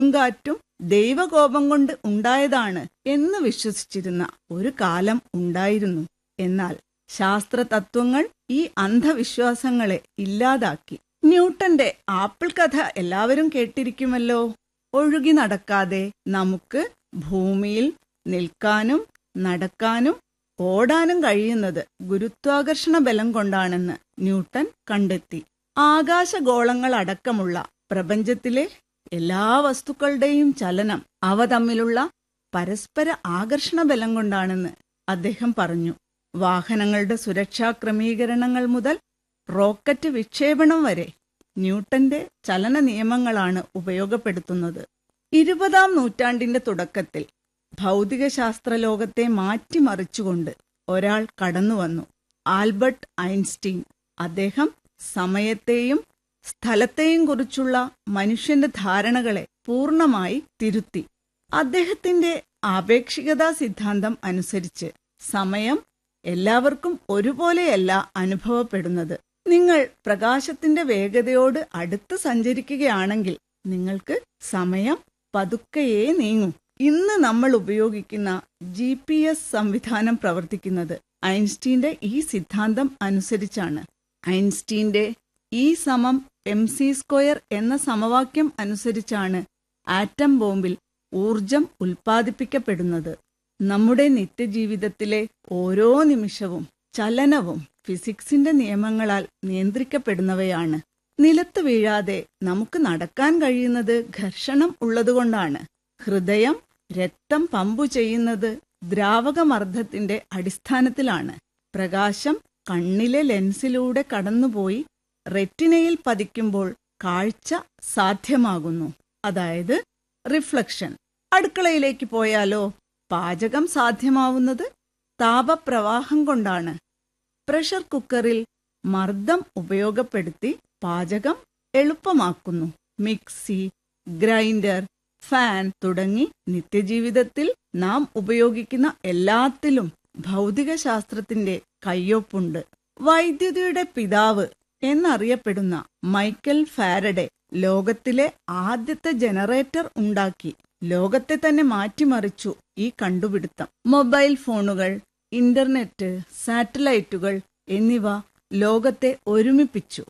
കൊടുങ്കാറ്റും ദൈവകോപം കൊണ്ട് ഉണ്ടായതാണ് എന്ന് വിശ്വസിച്ചിരുന്ന ഒരു കാലം ഉണ്ടായിരുന്നു എന്നാൽ ശാസ്ത്ര തത്വങ്ങൾ ഈ അന്ധവിശ്വാസങ്ങളെ ഇല്ലാതാക്കി ന്യൂട്ടന്റെ ആപ്പിൾ കഥ എല്ലാവരും കേട്ടിരിക്കുമല്ലോ ഒഴുകി നടക്കാതെ നമുക്ക് ഭൂമിയിൽ നിൽക്കാനും നടക്കാനും ഓടാനും കഴിയുന്നത് ഗുരുത്വാകർഷണ ബലം കൊണ്ടാണെന്ന് ന്യൂട്ടൻ കണ്ടെത്തി ആകാശഗോളങ്ങൾ അടക്കമുള്ള പ്രപഞ്ചത്തിലെ എല്ലാ വസ്തുക്കളുടെയും ചലനം അവ തമ്മിലുള്ള പരസ്പര ആകർഷണ ബലം കൊണ്ടാണെന്ന് അദ്ദേഹം പറഞ്ഞു വാഹനങ്ങളുടെ സുരക്ഷാ ക്രമീകരണങ്ങൾ മുതൽ റോക്കറ്റ് വിക്ഷേപണം വരെ ന്യൂട്ടന്റെ ചലന നിയമങ്ങളാണ് ഉപയോഗപ്പെടുത്തുന്നത് ഇരുപതാം നൂറ്റാണ്ടിന്റെ തുടക്കത്തിൽ ഭൗതികശാസ്ത്ര ലോകത്തെ മാറ്റിമറിച്ചുകൊണ്ട് ഒരാൾ കടന്നുവന്നു ആൽബർട്ട് ഐൻസ്റ്റീൻ അദ്ദേഹം സമയത്തെയും സ്ഥലത്തെയും കുറിച്ചുള്ള മനുഷ്യന്റെ ധാരണകളെ പൂർണ്ണമായി തിരുത്തി അദ്ദേഹത്തിന്റെ ആപേക്ഷികതാ സിദ്ധാന്തം അനുസരിച്ച് സമയം എല്ലാവർക്കും ഒരുപോലെയല്ല അനുഭവപ്പെടുന്നത് നിങ്ങൾ പ്രകാശത്തിന്റെ വേഗതയോട് അടുത്ത് സഞ്ചരിക്കുകയാണെങ്കിൽ നിങ്ങൾക്ക് സമയം പതുക്കെയേ നീങ്ങൂ ഇന്ന് നമ്മൾ ഉപയോഗിക്കുന്ന ജി പി എസ് സംവിധാനം പ്രവർത്തിക്കുന്നത് ഐൻസ്റ്റീന്റെ ഈ സിദ്ധാന്തം അനുസരിച്ചാണ് ഐൻസ്റ്റീന്റെ ഇ സമം എം സി സ്ക്വയർ എന്ന സമവാക്യം അനുസരിച്ചാണ് ആറ്റം ബോംബിൽ ഊർജം ഉൽപ്പാദിപ്പിക്കപ്പെടുന്നത് നമ്മുടെ നിത്യജീവിതത്തിലെ ഓരോ നിമിഷവും ചലനവും ഫിസിക്സിന്റെ നിയമങ്ങളാൽ നിയന്ത്രിക്കപ്പെടുന്നവയാണ് നിലത്ത് വീഴാതെ നമുക്ക് നടക്കാൻ കഴിയുന്നത് ഘർഷണം ഉള്ളതുകൊണ്ടാണ് ഹൃദയം രക്തം പമ്പു ചെയ്യുന്നത് ദ്രാവകമർദ്ദത്തിന്റെ അടിസ്ഥാനത്തിലാണ് പ്രകാശം കണ്ണിലെ ലെൻസിലൂടെ കടന്നുപോയി റെറ്റിനയിൽ പതിക്കുമ്പോൾ കാഴ്ച സാധ്യമാകുന്നു അതായത് റിഫ്ലക്ഷൻ അടുക്കളയിലേക്ക് പോയാലോ പാചകം സാധ്യമാവുന്നത് താപപ്രവാഹം കൊണ്ടാണ് പ്രഷർ കുക്കറിൽ മർദ്ദം ഉപയോഗപ്പെടുത്തി പാചകം എളുപ്പമാക്കുന്നു മിക്സി ഗ്രൈൻഡർ ഫാൻ തുടങ്ങി നിത്യജീവിതത്തിൽ നാം ഉപയോഗിക്കുന്ന എല്ലാത്തിലും ഭൗതികശാസ്ത്രത്തിന്റെ കയ്യൊപ്പുണ്ട് വൈദ്യുതിയുടെ പിതാവ് എന്നറിയപ്പെടുന്ന മൈക്കൽ ഫാരഡെ ലോകത്തിലെ ആദ്യത്തെ ജനറേറ്റർ ഉണ്ടാക്കി ലോകത്തെ തന്നെ മാറ്റിമറിച്ചു ഈ കണ്ടുപിടുത്തം മൊബൈൽ ഫോണുകൾ ഇന്റർനെറ്റ് സാറ്റലൈറ്റുകൾ എന്നിവ ലോകത്തെ ഒരുമിപ്പിച്ചു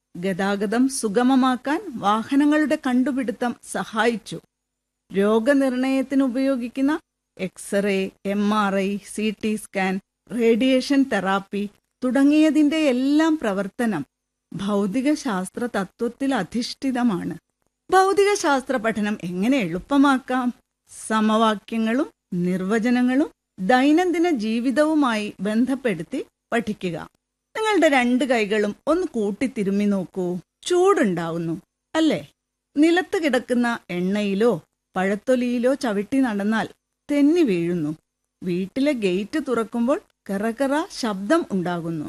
ഗതാഗതം സുഗമമാക്കാൻ വാഹനങ്ങളുടെ കണ്ടുപിടുത്തം സഹായിച്ചു രോഗനിർണയത്തിന് ഉപയോഗിക്കുന്ന x-ray M R I C T scan radiation therapy തുടങ്ങിയതിന്റെ എല്ലാം പ്രവർത്തനം ഭൗതികശാസ്ത്ര തത്വത്തിൽ അധിഷ്ഠിതമാണ് ഭൗതികശാസ്ത്ര പഠനം എങ്ങനെ എളുപ്പമാക്കാം സമവാക്യങ്ങളും നിർവചനങ്ങളും ദൈനംദിന ജീവിതവുമായി ബന്ധപ്പെടുത്തി പഠിക്കുക നിങ്ങളുടെ രണ്ട് കൈകളും ഒന്ന് കൂട്ടി തിരുമ്മി നോക്കൂ ചൂടുണ്ടാവുന്നു അല്ലേ നിലത്ത് കിടക്കുന്ന എണ്ണയിലോ പഴത്തൊലിയിലോ ചവിട്ടി നടന്നാൽ തെന്നി വീഴുന്നു വീട്ടിലെ ഗേറ്റ് തുറക്കുമ്പോൾ കറകറ ശബ്ദം ഉണ്ടാകുന്നു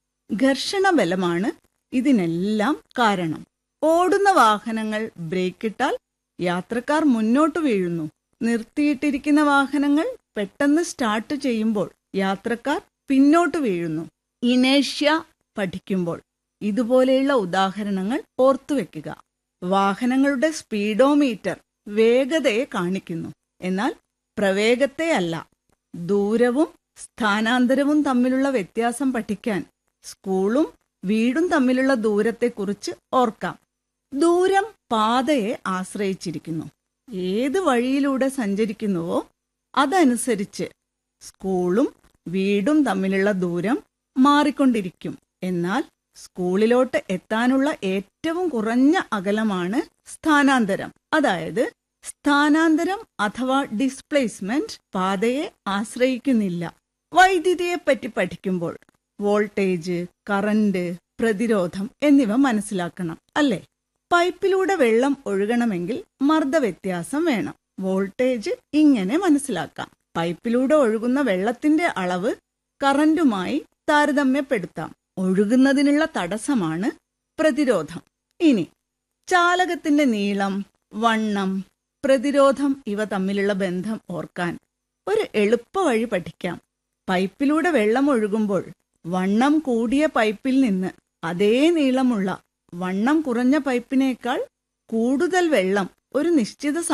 ഘർഷണ ബലമാണ് ഇതിനെല്ലാം കാരണം ഓടുന്ന വാഹനങ്ങൾ ബ്രേക്കിട്ടാൽ യാത്രക്കാർ മുന്നോട്ട് വീഴുന്നു നിർത്തിയിട്ടിരിക്കുന്ന വാഹനങ്ങൾ പെട്ടെന്ന് സ്റ്റാർട്ട് ചെയ്യുമ്പോൾ യാത്രക്കാർ പിന്നോട്ട് വീഴുന്നു ഇനേഷ്യ പഠിക്കുമ്പോൾ ഇതുപോലെയുള്ള ഉദാഹരണങ്ങൾ ഓർത്തുവെക്കുക വാഹനങ്ങളുടെ സ്പീഡോമീറ്റർ വേഗതയെ കാണിക്കുന്നു എന്നാൽ പ്രവേഗത്തെ അല്ല ദൂരവും സ്ഥാനാന്തരവും തമ്മിലുള്ള വ്യത്യാസം പഠിക്കാൻ സ്കൂളും വീടും തമ്മിലുള്ള ദൂരത്തെക്കുറിച്ച് ഓർക്കാം ദൂരം പാതയെ ആശ്രയിച്ചിരിക്കുന്നു ഏത് വഴിയിലൂടെ സഞ്ചരിക്കുന്നുവോ അതനുസരിച്ച് സ്കൂളും വീടും തമ്മിലുള്ള ദൂരം മാറിക്കൊണ്ടിരിക്കും എന്നാൽ സ്കൂളിലോട്ട് എത്താനുള്ള ഏറ്റവും കുറഞ്ഞ അകലമാണ് സ്ഥാനാന്തരം അതായത് സ്ഥാനാന്തരം അഥവാ ഡിസ്പ്ലേസ്മെന്റ് പാതയെ ആശ്രയിക്കുന്നില്ല വൈദ്യുതിയെപ്പറ്റി പഠിക്കുമ്പോൾ വോൾട്ടേജ് കറന്റ് പ്രതിരോധം എന്നിവ മനസ്സിലാക്കണം അല്ലേ പൈപ്പിലൂടെ വെള്ളം ഒഴുകണമെങ്കിൽ മർദ്ദവ്യത്യാസം വേണം വോൾട്ടേജ് ഇങ്ങനെ മനസ്സിലാക്കാം പൈപ്പിലൂടെ ഒഴുകുന്ന വെള്ളത്തിന്റെ അളവ് കറന്റുമായി താരതമ്യപ്പെടുത്താം ഒഴുകുന്നതിനുള്ള തടസ്സമാണ് പ്രതിരോധം ഇനി ചാലകത്തിന്റെ നീളം വണ്ണം പ്രതിരോധം ഇവ തമ്മിലുള്ള ബന്ധം ഓർക്കാൻ ഒരു എളുപ്പ വഴി പഠിക്കാം പൈപ്പിലൂടെ വെള്ളം ഒഴുകുമ്പോൾ വണ്ണം കൂടിയ പൈപ്പിൽ നിന്ന് അതേ നീളമുള്ള വണ്ണം കുറഞ്ഞ പൈപ്പിനേക്കാൾ കൂടുതൽ വെള്ളം ഒരു നിശ്ചിത